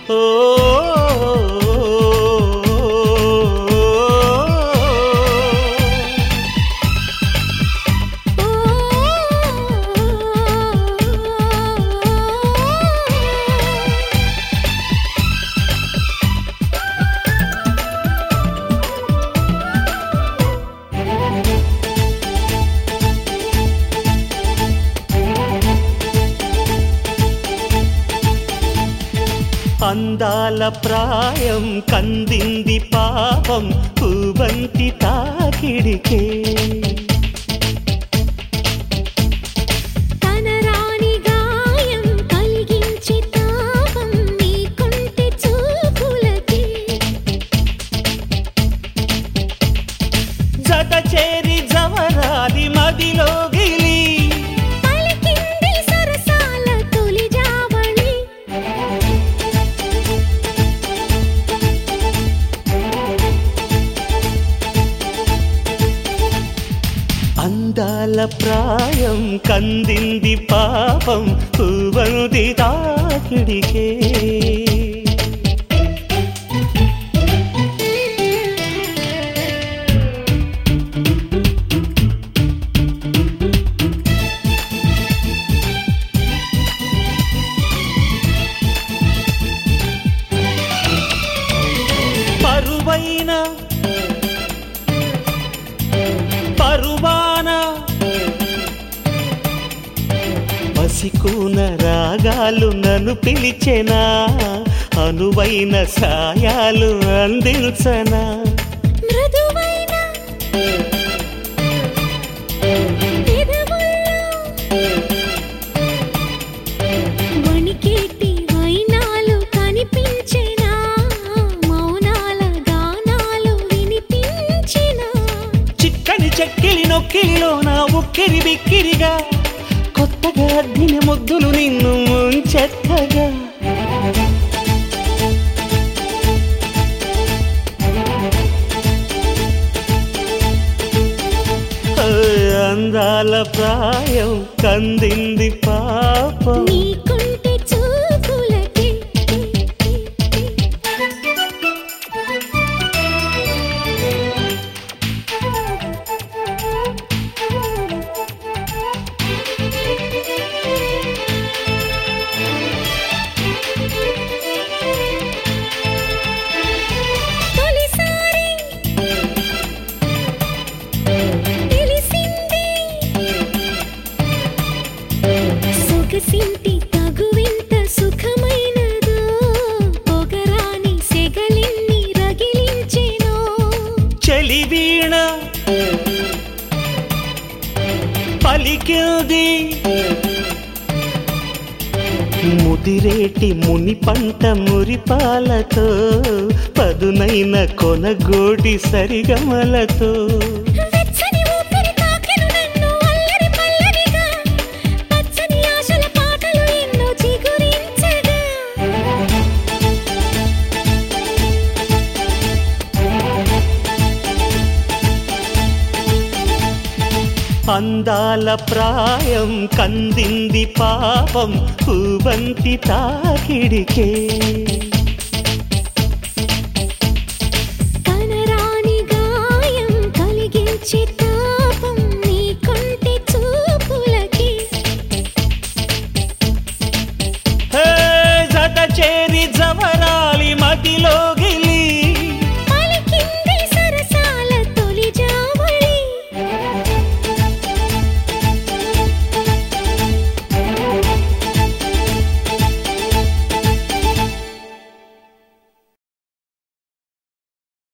ఓ అందాల ప్రాయం కందింది పాపం పూబంతి తాకిడికే కనరాని గాయం కలిగించి తాపం నీ కొంటె చూపులకి జత చేరి జవరాది మదిలో గిలి పలికింది సరసాల తొలి జావళి అందాల ప్రాయం కందింది పాపం పూబంతి తాకిడికే పరువైన పరువాన పసికూన రాగాలు నన్ను పిలిచెనా అనువైన సాయాలు అందించనా మృదువైన పెదవుల్లో వణికేటి వైనాలు కనిపించెనా మౌనాల గానాలు వినిపించినా చిక్కని చెక్కిలి నొక్కిలిలో నా ఉక్కిరి బిక్కిరిగా కొత్తగా అద్దిన ముద్దులు నిన్ను ముంచెత్తగా ఓ, అందాల ప్రాయం కందింది పాపం నీ కొంటె చూపులకి తొలిసారి తెలిసింది సొగసింటి తగువెంత సుఖమైనదో పొగరాని సెగలిన్ని రగిలించెనో చలి వీణ పలికింది ముదిరేటి ముని పంట మురిపాలతో పదునైన కొనగోడి సరిగమలతో వెచ్చని ఊపిరి తాకెను నన్ను అల్లరి పల్లవిగా పచ్చని ఆశల పాటలు ఎన్నో చిగురించగా అందాల ప్రాయం కందింది పాపం పూవంతి తాకిడికే